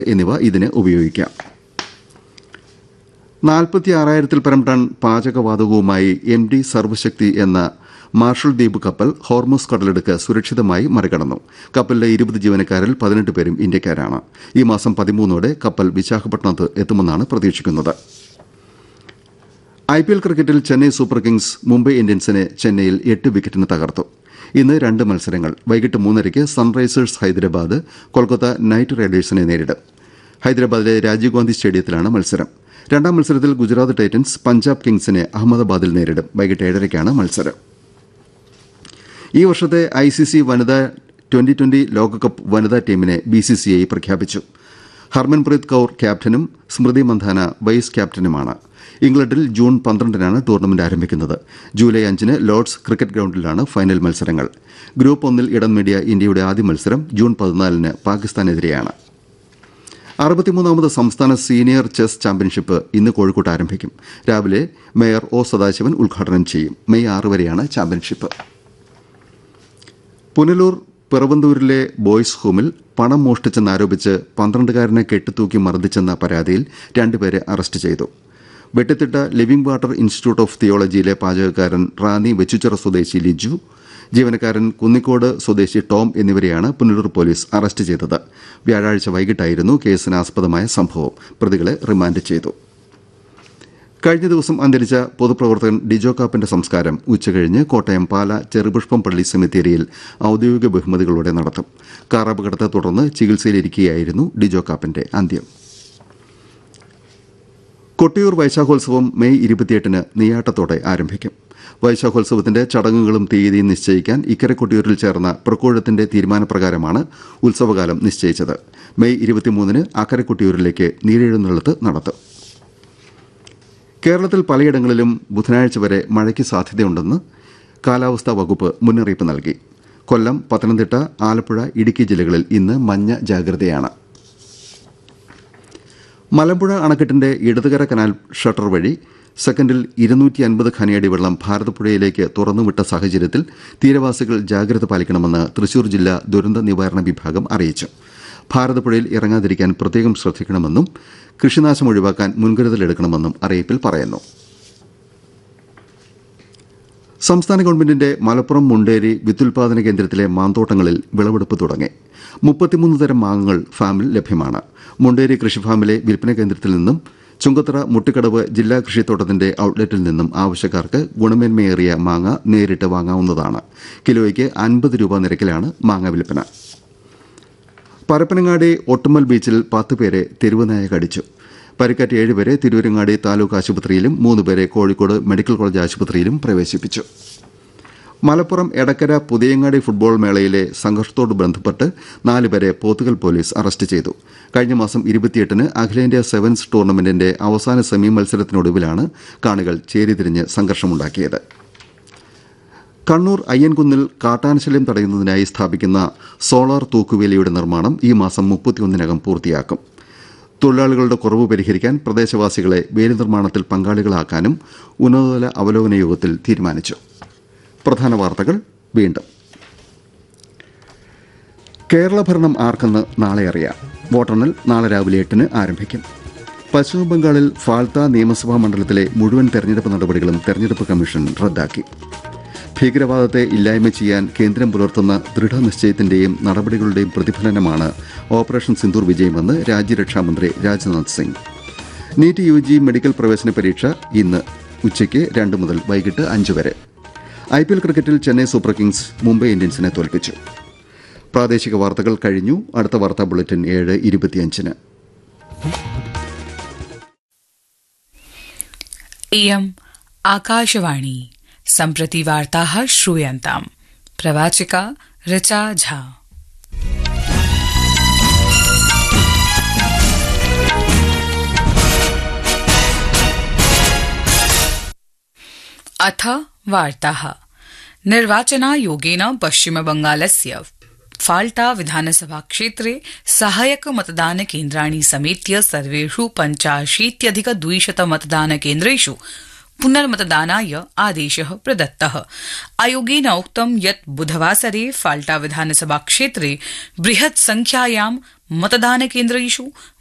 എന്നിവ ഇതിന് ഉപയോഗിക്കാം നാൽപ്പത്തി ആറായിരത്തിൽ പരം ടൺ പാചകവാതകവുമായി എം ഡി സർവശക്തി എന്ന മാർഷൽ ദ്വീപ് കപ്പൽ ഹോർമോസ് കടലെടുക്ക് സുരക്ഷിതമായി മറികടന്നു കപ്പലിലെ ഇരുപത് ജീവനക്കാരിൽ പതിനെട്ട് പേരും ഇന്ത്യക്കാരാണ് ഈ മാസം പതിമൂന്നോടെ കപ്പൽ വിശാഖപട്ടണത്ത് എത്തുമെന്നാണ് പ്രതീക്ഷിക്കുന്നത് ഐ പി എൽ ക്രിക്കറ്റിൽ ചെന്നൈ സൂപ്പർ കിങ്സ് മുംബൈ ഇന്ത്യൻസിനെ ചെന്നൈയിൽ എട്ട് വിക്കറ്റിന് തകർത്തു ഇന്ന് രണ്ട് മത്സരങ്ങൾ വൈകിട്ട് മൂന്നരയ്ക്ക് സൺറൈസേഴ്സ് ഹൈദരാബാദ് കൊൽക്കത്ത നൈറ്റ് റൈഡേഴ്സിനെ നേരിടും ഹൈദരാബാദിലെ രാജീവ് ഗാന്ധി സ്റ്റേഡിയത്തിലാണ് മത്സരം രണ്ടാം മത്സരത്തിൽ ഗുജറാത്ത് ടൈറ്റൻസ് പഞ്ചാബ് കിങ്സിനെ അഹമ്മദാബാദിൽ നേരിടും വൈകിട്ട് ഏഴരയ്ക്കാണ് മത്സരം ഈ വർഷത്തെ ഐ സി സി വനിതാ ട്വന്റി ട്വന്റി ലോകകപ്പ് വനിതാ ടീമിനെ ബി സി സി ഐ പ്രഖ്യാപിച്ചു ഹർമൻപ്രീത് കൌർ ക്യാപ്റ്റനും സ്മൃതി മന്ധാന വൈസ് ക്യാപ്റ്റനുമാണ് ഇംഗ്ലണ്ടിൽ ജൂൺ പന്ത്രണ്ടിനാണ് ടൂർണമെന്റ് ആരംഭിക്കുന്നത് ജൂലൈ അഞ്ചിന് ലോർഡ്സ് ക്രിക്കറ്റ് ഗ്രൌണ്ടിലാണ് ഫൈനൽ മത്സരങ്ങൾ ഗ്രൂപ്പ് ഒന്നിൽ ഇടം നേടിയ ഇന്ത്യയുടെ ആദ്യ മത്സരം ജൂൺ പതിനാലിന് പാകിസ്ഥാനെതിരെയാണ് അറുപത്തിമൂന്നാമത് സംസ്ഥാന സീനിയർ ചെസ് ചാമ്പ്യൻഷിപ്പ് ഇന്ന് കോഴിക്കോട്ട് ആരംഭിക്കും രാവിലെ മേയർ ഒ സദാശിവൻ ഉദ്ഘാടനം ചെയ്യും മെയ് ആറ് വരെയാണ് ചാമ്പ്യൻഷിപ്പ് പുനലൂർ പിറവന്തൂരിലെ ബോയ്സ് ഹോമിൽ പണം മോഷ്ടിച്ചെന്നാരോപിച്ച് പന്ത്രണ്ടുകാരനെ കെട്ടിത്തൂക്കി മർദ്ദിച്ചെന്ന പരാതിയിൽ രണ്ടുപേരെ അറസ്റ്റ് ചെയ്തു വെട്ടിത്തിട്ട ലിവിംഗ് വാട്ടർ ഇൻസ്റ്റിറ്റ്യൂട്ട് ഓഫ് തിയോളജിയിലെ പാചകക്കാരൻ റാന്നി വെച്ചുച്ചിറ സ്വദേശി ലിജു ജീവനക്കാരൻ കുന്നിക്കോട് സ്വദേശി ടോം എന്നിവരെയാണ് പുനലൂർ പോലീസ് അറസ്റ്റ് ചെയ്തത് വ്യാഴാഴ്ച വൈകിട്ടായിരുന്നു കേസിനാസ്പദമായ സംഭവം പ്രതികളെ റിമാൻഡ് ചെയ്തു കഴിഞ്ഞ ദിവസം അന്തരിച്ച പൊതുപ്രവർത്തകൻ ഡിജോ കാപ്പന്റെ സംസ്കാരം ഉച്ചകഴിഞ്ഞ് കോട്ടയം പാല ചെറുപുഷ്പം പള്ളി സെമിത്തേരിയിൽ ഔദ്യോഗിക ബഹുമതികളോടെ നടത്തും കാർ അപകടത്തെ തുടർന്ന് ചികിത്സയിലിരിക്കെയായിരുന്നു ഡിജോ കാപ്പന്റെ അന്ത്യം കൊട്ടിയൂർ വൈശാഖോത്സവം മെയ് ഇരുപത്തിയെട്ടിന് നെയ്യാട്ടത്തോടെ ആരംഭിക്കും വൈശാഖോത്സവത്തിന്റെ ചടങ്ങുകളും തീയതിയും നിശ്ചയിക്കാൻ ഇക്കരെ കൊട്ടിയൂരിൽ ചേർന്ന പ്രക്കോഴത്തിന്റെ തീരുമാനപ്രകാരമാണ് ഉത്സവകാലം നിശ്ചയിച്ചത് മെയ് ഇരുപത്തിമൂന്നിന് അക്കരെ കൊട്ടിയൂരിലേക്ക് നീരെഴുന്നള്ളത്ത് നടത്തും കേരളത്തിൽ പലയിടങ്ങളിലും ബുധനാഴ്ച വരെ മഴയ്ക്ക് സാധ്യതയുണ്ടെന്ന് കാലാവസ്ഥാ വകുപ്പ് മുന്നറിയിപ്പ് നൽകി കൊല്ലം പത്തനംതിട്ട ആലപ്പുഴ ഇടുക്കി ജില്ലകളിൽ ഇന്ന് മഞ്ഞ ജാഗ്രതയാണ് മലമ്പുഴ അണക്കെട്ടിന്റെ ഇടതുകര കനാൽ ഷട്ടർ വഴി സെക്കൻഡിൽ ഇരുന്നൂറ്റി അൻപത് ഖനിയടി വെള്ളം ഭാരതപ്പുഴയിലേക്ക് തുറന്നുവിട്ട സാഹചര്യത്തിൽ തീരവാസികൾ ജാഗ്രത പാലിക്കണമെന്ന് തൃശൂർ ജില്ലാ ദുരന്ത നിവാരണ വിഭാഗം അറിയിച്ചു ഭാരതപ്പുഴയിൽ ഇറങ്ങാതിരിക്കാൻ പ്രത്യേകം ശ്രദ്ധിക്കണമെന്നും കൃഷിനാശം ഒഴിവാക്കാൻ മുൻകരുതലെടുക്കണമെന്നും അറിയിപ്പിൽ പറയുന്നു സംസ്ഥാന ഗവൺമെന്റിന്റെ മലപ്പുറം മുണ്ടേരി വിത്തുൽപാദന കേന്ദ്രത്തിലെ മാന്തോട്ടങ്ങളിൽ വിളവെടുപ്പ് തുടങ്ങി മുപ്പത്തിമൂന്ന് തരം മാങ്ങകൾ ഫാമിൽ ലഭ്യമാണ് മുണ്ടേരി കൃഷിഫാമിലെ വിൽപ്പന കേന്ദ്രത്തിൽ നിന്നും ചുങ്കത്തറ മുട്ടിക്കടവ് ജില്ലാ കൃഷിത്തോട്ടത്തിന്റെ ഔട്ട്ലെറ്റിൽ നിന്നും ആവശ്യക്കാർക്ക് ഗുണമേന്മയേറിയ മാങ്ങ നേരിട്ട് വാങ്ങാവുന്നതാണ് കിലോയ്ക്ക് അൻപത് രൂപ നിരക്കിലാണ് മാങ്ങ വിൽപ്പന പരപ്പനങ്ങാടി ഒട്ടുമൽ ബീച്ചിൽ പത്ത് പേരെ തെരുവുനായ കടിച്ചു പരിക്കേറ്റ ഏഴുപേരെ തിരൂരങ്ങാടി താലൂക്ക് ആശുപത്രിയിലും മൂന്നുപേരെ കോഴിക്കോട് മെഡിക്കൽ കോളേജ് ആശുപത്രിയിലും പ്രവേശിപ്പിച്ചു മലപ്പുറം എടക്കര പുതിയങ്ങാടി ഫുട്ബോൾ മേളയിലെ സംഘർഷത്തോട് ബന്ധപ്പെട്ട് നാലുപേരെ പോത്തുകൽ പോലീസ് അറസ്റ്റ് ചെയ്തു കഴിഞ്ഞ മാസം ഇരുപത്തിയെട്ടിന് അഖിലേന്ത്യാ സെവൻസ് ടൂർണമെന്റിന്റെ അവസാന സെമി മത്സരത്തിനൊടുവിലാണ് കാണികൾ ചേരിതിരിഞ്ഞ് സംഘർഷമുണ്ടാക്കിയത് കണ്ണൂർ അയ്യൻകുന്നിൽ കാട്ടാനശല്യം തടയുന്നതിനായി സ്ഥാപിക്കുന്ന സോളാർ തൂക്കുവേലിയുടെ നിർമ്മാണം ഈ മാസം മുപ്പത്തിയൊന്നിനകം പൂർത്തിയാക്കും തൊഴിലാളികളുടെ കുറവ് പരിഹരിക്കാൻ പ്രദേശവാസികളെ വേലി നിർമ്മാണത്തിൽ പങ്കാളികളാക്കാനും ഉന്നതതല അവലോകന യോഗത്തിൽ തീരുമാനിച്ചു പ്രധാന വാർത്തകൾ വീണ്ടും കേരള ഭരണം ആർക്കെന്ന് നാളെ അറിയാം വോട്ടെണ്ണൽ നാളെ രാവിലെ എട്ടിന് ആരംഭിക്കും പശ്ചിമബംഗാളിൽ ഫാൽത്ത നിയമസഭാ മണ്ഡലത്തിലെ മുഴുവൻ തെരഞ്ഞെടുപ്പ് നടപടികളും തെരഞ്ഞെടുപ്പ് കമ്മീഷൻ റദ്ദാക്കി ഭീകരവാദത്തെ ഇല്ലായ്മ ചെയ്യാൻ കേന്ദ്രം പുലർത്തുന്ന ദൃഢനിശ്ചയത്തിന്റെയും നടപടികളുടെയും പ്രതിഫലനമാണ് ഓപ്പറേഷൻ സിന്ദൂർ വിജയമെന്ന് രാജ്യരക്ഷാമന്ത്രി Rajnath Singh NEET U G medical പ്രവേശന പരീക്ഷ ഇന്ന് ഉച്ചയ്ക്ക് രണ്ട് മുതൽ വൈകിട്ട് അഞ്ച് വരെ ഐ പി എൽ ക്രിക്കറ്റിൽ ചെന്നൈ സൂപ്പർ കിങ്സ് മുംബൈ ഇന്ത്യൻസിനെ തോൽപ്പിച്ചു പ്രാദേശിക വാർത്തകൾ കഴിഞ്ഞു അടുത്ത വാർത്താ ബുള്ളറ്റിൻ ഏഴ് ഇരുപത്തിയഞ്ചിന് इयम् आकाशवाणी सम्प्रति वार्ताः श्रूयन्ताम् प्रवाचिका ऋचा झा अथ वार्ताः निर्वाचनायोगेन पश्चिमबंगालस्य फाल्टा विधानसभा क्षेत्रे सहायक मतदान केन्द्राणि समेत्य सर्वेष् पञ्चाशीत्यधिक द्विशत मतदान केन्द्रेष् पुनर्मतदानाय आदेशः प्रदत्तः आयोगेन उक्तं यत् बुधवासरे फाल्टा विधानसभा क्षेत्रे बृहत् संख्यायां मतदानकेन्द्रेषु